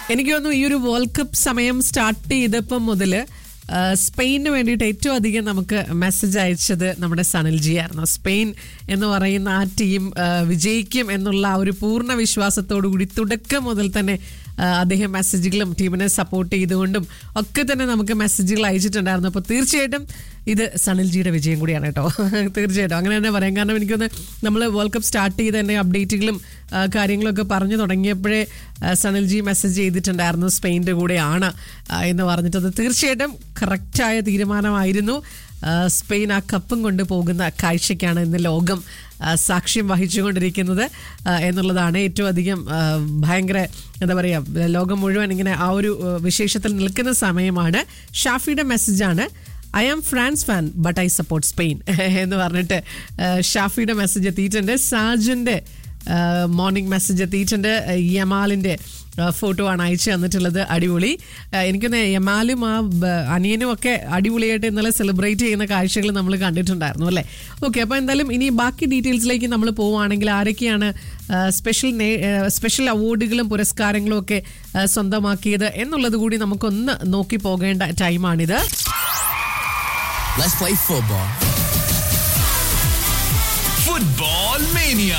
എനിക്ക് തോന്നുന്നു ഈ ഒരു വേൾഡ് കപ്പ് സമയം സ്റ്റാർട്ട് ചെയ്തപ്പം മുതൽ സ്പെയിനിന് വേണ്ടിയിട്ട് ഏറ്റവും അധികം നമുക്ക് മെസ്സേജ് അയച്ചത് നമ്മുടെ സനൽജി ആയിരുന്നു സ്പെയിൻ എന്ന് പറയുന്ന ആ ടീം ആ, വിജയിക്കും എന്നുള്ള ആ ഒരു പൂർണ്ണ വിശ്വാസത്തോടു കൂടി തുടക്കം മുതൽ തന്നെ ആ, അദ്ദേഹം മെസ്സേജുകളും ടീമിനെ സപ്പോർട്ട് ചെയ്തുകൊണ്ടും ഒക്കെ തന്നെ നമുക്ക് മെസ്സേജുകൾ അയച്ചിട്ടുണ്ടായിരുന്നു അപ്പോൾ തീർച്ചയായിട്ടും ഇത് സനിൽജിയുടെ വിജയം കൂടിയാണ് കേട്ടോ തീർച്ചയായിട്ടും അങ്ങനെ തന്നെ പറയാം കാരണം എനിക്കൊന്ന് നമ്മൾ വേൾഡ് കപ്പ് സ്റ്റാർട്ട് ചെയ്ത് തന്നെ അപ്ഡേറ്റുകളും ആ, കാര്യങ്ങളൊക്കെ പറഞ്ഞു തുടങ്ങിയപ്പോഴേ ആ, സനിൽജി മെസ്സേജ് ചെയ്തിട്ടുണ്ടായിരുന്നു സ്പെയിൻ്റെ കൂടെയാണ് ആ, എന്ന് പറഞ്ഞിട്ട് അത് തീർച്ചയായിട്ടും കറക്റ്റായ തീരുമാനമായിരുന്നു ആ, സ്പെയിൻ ആ കപ്പും കൊണ്ട് പോകുന്ന കാഴ്ചയ്ക്കാണ് ഇന്ന് ലോകം ആ, സാക്ഷ്യം വഹിച്ചുകൊണ്ടിരിക്കുന്നത് ആ, എന്നുള്ളതാണ് ഏറ്റവും അധികം ആ, ഭയങ്കര എന്താ പറയുക ലോകം മുഴുവൻ ഇങ്ങനെ ആ ഒരു ആ, വിശേഷത്തിൽ നിൽക്കുന്ന സമയമാണ് ഷാഫിയുടെ മെസ്സേജാണ് I am France fan but I support Spain എന്ന് പറഞ്ഞിട്ട് ആ, ഷാഫിയുടെ മെസ്സേജ് എത്തിയിട്ടുണ്ട് സാജന്റെ മോർണിംഗ് മെസ്സേജ് എത്തിയിട്ടുണ്ട് യമാലിന്റെ ആ, ഫോട്ടോ ആണ് അയച്ചു തന്നിട്ടുള്ളത് അടിപൊളി ആ, എനിക്കൊന്ന് യമാലും ആ ബ- അനിയനും ഒക്കെ അടിപൊളിയായിട്ട് ഇന്നലെ സെലിബ്രേറ്റ് ചെയ്യുന്ന കാഴ്ചകൾ നമ്മൾ കണ്ടിട്ടുണ്ടായിരുന്നു അല്ലേ ഓക്കെ അപ്പോൾ എന്തായാലും ഇനി ബാക്കി ഡീറ്റെയിൽസിലേക്ക് നമ്മൾ പോവുകയാണെങ്കിൽ ആരൊക്കെയാണ് ആ, സ്പെഷ്യൽ നേ- ആ, സ്പെഷ്യൽ അവാർഡുകളും പുരസ്കാരങ്ങളും ഒക്കെ ആ, സ്വന്തമാക്കിയത് എന്നുള്ളത് കൂടി നമുക്കൊന്ന് നോക്കി പോകേണ്ട ടൈമാണിത് Let's play football. Football Mania.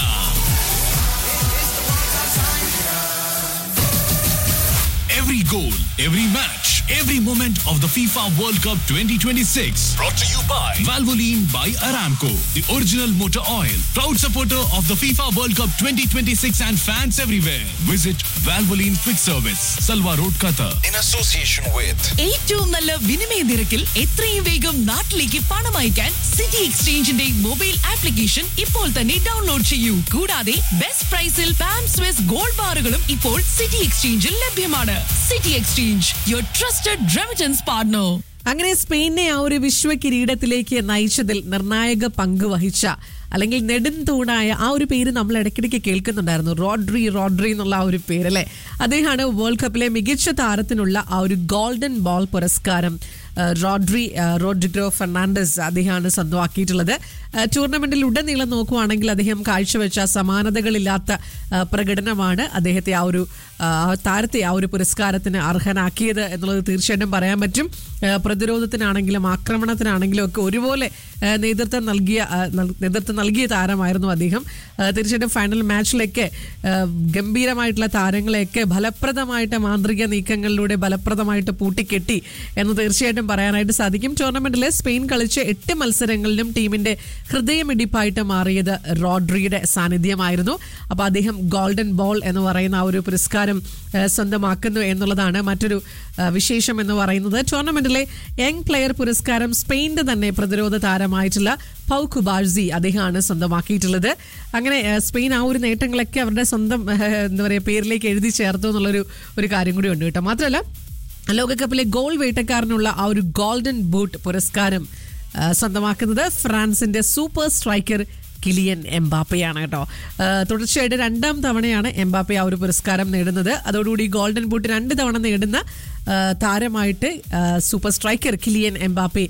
Every goal, every match, every moment of the FIFA World Cup 2026. Brought to you by Valvoline by Aramco, the original motor oil. Proud supporter of the FIFA World Cup 2026 and fans everywhere. Visit Valvoline Quick Service, Salwa Road, Qatar. in association with ഏറ്റവും നല്ല വിനിമയ നിരക്കിൽ എത്രയും വേഗം നാട്ടിലേക്ക് പണം അയക്കാൻ city എക്സ്ചേഞ്ചിന്റെ mobile application ഇപ്പോൾ തന്നെ ഡൗൺലോഡ് ചെയ്യൂ കൂടാതെ ബെസ്റ്റ് പ്രൈസിൽ പാം സ്വിസ് ഗോൾഡ് ബാറുകളും ഇപ്പോൾ സിറ്റി എക്സ്ചേഞ്ചിൽ ലഭ്യമാണ് city exchange your trusted remittance partner അങ്ങനെ സ്പെയിനെ ആ ഒരു വിശ്വ കിരീടത്തിലേക്ക് നയിച്ചതിൽ നിർണായക പങ്ക് വഹിച്ച അല്ലെങ്കിൽ നെടുന്തൂണായ ആ ഒരു പേര് നമ്മൾ ഇടയ്ക്കിടയ്ക്ക് കേൾക്കുന്നുണ്ടായിരുന്നു റോഡ്രി റോഡ്രി എന്നുള്ള ആ ഒരു പേര് അല്ലേ അദ്ദേഹമാണ് വേൾഡ് കപ്പിലെ മികച്ച താരത്തിനുള്ള ആ ഒരു ഗോൾഡൻ ബോൾ പുരസ്കാരം ആ, റോഡ്രി ആ, റോഡ്രിഗോ ഫെർണാണ്ടസ് അദ്ദേഹമാണ് സ്വന്തമാക്കിയിട്ടുള്ളത് ആ, ടൂർണമെന്റിൽ ഉടനീളം നോക്കുവാണെങ്കിൽ അദ്ദേഹം കാഴ്ചവെച്ച സമാനതകളില്ലാത്ത ആ, പ്രകടനമാണ് അദ്ദേഹത്തെ ആ ഒരു ആ, താരത്തെ ആ ഒരു പുരസ്കാരത്തിന് അർഹനാക്കിയത് എന്നുള്ളത് തീർച്ചയായിട്ടും പറയാൻ പറ്റും ആ, പ്രതിരോധത്തിനാണെങ്കിലും ആക്രമണത്തിനാണെങ്കിലും ഒക്കെ ഒരുപോലെ ആ, നേതൃത്വം നൽകിയ ആ, നൽ- നേതൃത്വം നൽകിയ താരമായിരുന്നു അദ്ദേഹം ആ, തീർച്ചയായിട്ടും ഫൈനൽ മാച്ചിലൊക്കെ ആ, ഗംഭീരമായിട്ടുള്ള താരങ്ങളെയൊക്കെ ഫലപ്രദമായിട്ട് മാന്ത്രിക നീക്കങ്ങളിലൂടെ ഫലപ്രദമായിട്ട് പൂട്ടിക്കെട്ടി എന്ന് തീർച്ചയായിട്ടും പറയാനായിട്ട് സാധിക്കും ടൂർണമെന്റിലെ സ്പെയിൻ കളിച്ച എട്ട് മത്സരങ്ങളിലും ടീമിന്റെ ഹൃദയമിടിപ്പായിട്ട് മാറിയത് റോഡ്രിയുടെ സാന്നിധ്യമായിരുന്നു അപ്പോൾ അദ്ദേഹം ഗോൾഡൻ ബോൾ എന്ന് പറയുന്ന ആ ഒരു പുരസ്കാരം ആ, സ്വന്തമാക്കുന്നു എന്നുള്ളതാണ് മറ്റൊരു ആ, വിശേഷം എന്ന് പറയുന്നത് ടൂർണമെന്റിലെ യങ് പ്ലെയർ പുരസ്കാരം സ്പെയിന്റെ തന്നെ പ്രതിരോധ താരമായിട്ടുള്ള പൗ കുബാഴ്സി അദ്ദേഹമാണ് സ്വന്തമാക്കിയിട്ടുള്ളത് അങ്ങനെ ആ, സ്പെയിൻ ആ ഒരു നേട്ടങ്ങളൊക്കെ അവരുടെ സ്വന്തം ആ, എന്താ പറയുക പേരിലേക്ക് എഴുതി ചേർത്തു എന്നുള്ളൊരു ഒരു കാര്യം കൂടി ഉണ്ട് കേട്ടോ മാത്രമല്ല ലോകകപ്പിലെ ഗോൾ വേട്ടക്കാരനുള്ള ആ ഒരു ഗോൾഡൻ ബൂട്ട് പുരസ്കാരം ആ, സ്വന്തമാക്കുന്നത് ഫ്രാൻസിന്റെ സൂപ്പർ സ്ട്രൈക്കർ കിലിയൻ എംബാപ്പയാണ് കേട്ടോ ആ, തുടർച്ചയായിട്ട് രണ്ടാം തവണയാണ് എംബാപ്പെ ആ ഒരു പുരസ്കാരം നേടുന്നത് അതോടുകൂടി ഗോൾഡൻ ബൂട്ട് രണ്ട് തവണ നേടുന്ന ആ, താരമായിട്ട് ആ, സൂപ്പർ സ്ട്രൈക്കർ കിലിയൻ എംബാപ്പെ